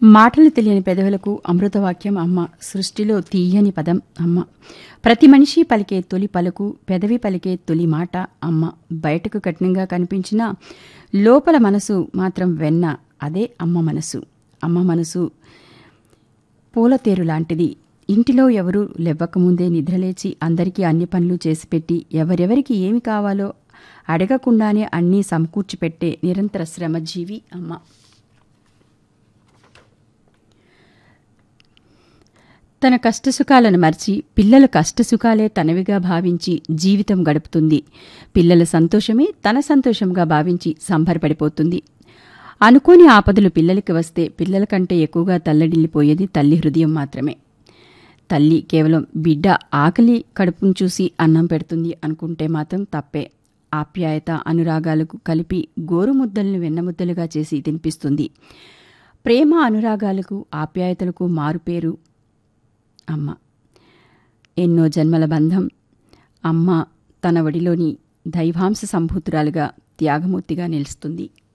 మాటలు తెలియని పెదవులకు అమృతవాక్యం అమ్మ సృష్టిలో తీయని పదం అమ్మ ప్రతి మనిషి పలికే తొలి పలుకు పెదవి పలికే తొలి మాట అమ్మ బయటకు కఠినంగా కనిపించిన లోపల మనసు మాత్రం వెన్న అదే అమ్మ మనసు అమ్మ మనసు పూలతేరు లాంటిది ఇంటిలో ఎవరూ లెవ్వకముందే నిద్రలేచి అందరికీ అన్ని పనులు చేసిపెట్టి ఎవరెవరికి ఏమి కావాలో అడగకుండానే అన్నీ సమకూర్చిపెట్టే నిరంతర శ్రమజీవి అమ్మ తన కష్టసుఖాలను మర్చి పిల్లల కష్టసుఖాలే తనవిగా భావించి జీవితం గడుపుతుంది పిల్లల సంతోషమే తన సంతోషంగా భావించి సంబరపడిపోతుంది అనుకోని ఆపదలు పిల్లలకి వస్తే పిల్లల కంటే ఎక్కువగా తల్లడిల్లిపోయేది తల్లి హృదయం మాత్రమే తల్లి కేవలం బిడ్డ ఆకలి కడుపును చూసి అన్నం పెడుతుంది అనుకుంటే మాత్రం తప్పే ఆప్యాయత అనురాగాలకు కలిపి గోరుముద్దలను వెన్నముద్దలుగా చేసి తినిపిస్తుంది ప్రేమ అనురాగాలకు ఆప్యాయతలకు మారుపేరు అమ్మ ఎన్నో జన్మల బంధం అమ్మ తన వడిలోని దైవాంశ సంభూతురాలుగా త్యాగమూర్తిగా నిలుస్తుంది